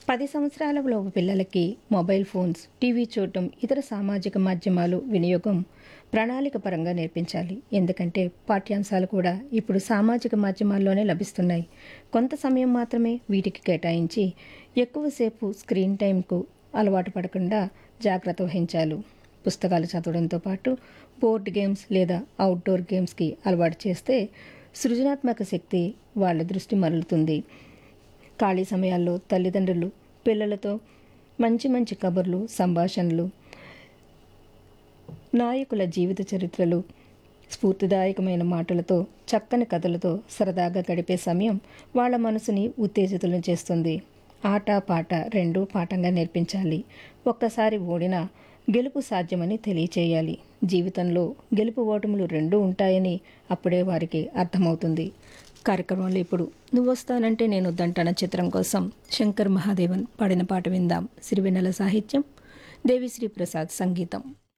పది సంవత్సరాలలోపు పిల్లలకి మొబైల్ ఫోన్స్ టీవీ చూడటం ఇతర సామాజిక మాధ్యమాలు వినియోగం ప్రణాళిక పరంగా నేర్పించాలి ఎందుకంటే పాఠ్యాంశాలు కూడా ఇప్పుడు సామాజిక మాధ్యమాల్లోనే లభిస్తున్నాయి కొంత సమయం మాత్రమే వీటికి కేటాయించి ఎక్కువసేపు స్క్రీన్ టైంకు అలవాటు పడకుండా జాగ్రత్త వహించాలి పుస్తకాలు చదవడంతో పాటు బోర్డ్ గేమ్స్ లేదా అవుట్డోర్ గేమ్స్కి అలవాటు చేస్తే సృజనాత్మక శక్తి వాళ్ళ దృష్టి మరలుతుంది ఖాళీ సమయాల్లో తల్లిదండ్రులు పిల్లలతో మంచి మంచి కబుర్లు సంభాషణలు నాయకుల జీవిత చరిత్రలు స్ఫూర్తిదాయకమైన మాటలతో చక్కని కథలతో సరదాగా గడిపే సమయం వాళ్ళ మనసుని ఉత్తేజితులను చేస్తుంది ఆట పాట రెండూ పాఠంగా నేర్పించాలి ఒక్కసారి ఓడినా గెలుపు సాధ్యమని తెలియచేయాలి జీవితంలో గెలుపు ఓటములు రెండూ ఉంటాయని అప్పుడే వారికి అర్థమవుతుంది కార్యక్రమంలో ఇప్పుడు నువ్వు వస్తానంటే నేను వద్దంటాన చిత్రం కోసం శంకర్ మహాదేవన్ పాడిన పాట విందాం సిరివెన్నెల సాహిత్యం దేవిశ్రీ ప్రసాద్ సంగీతం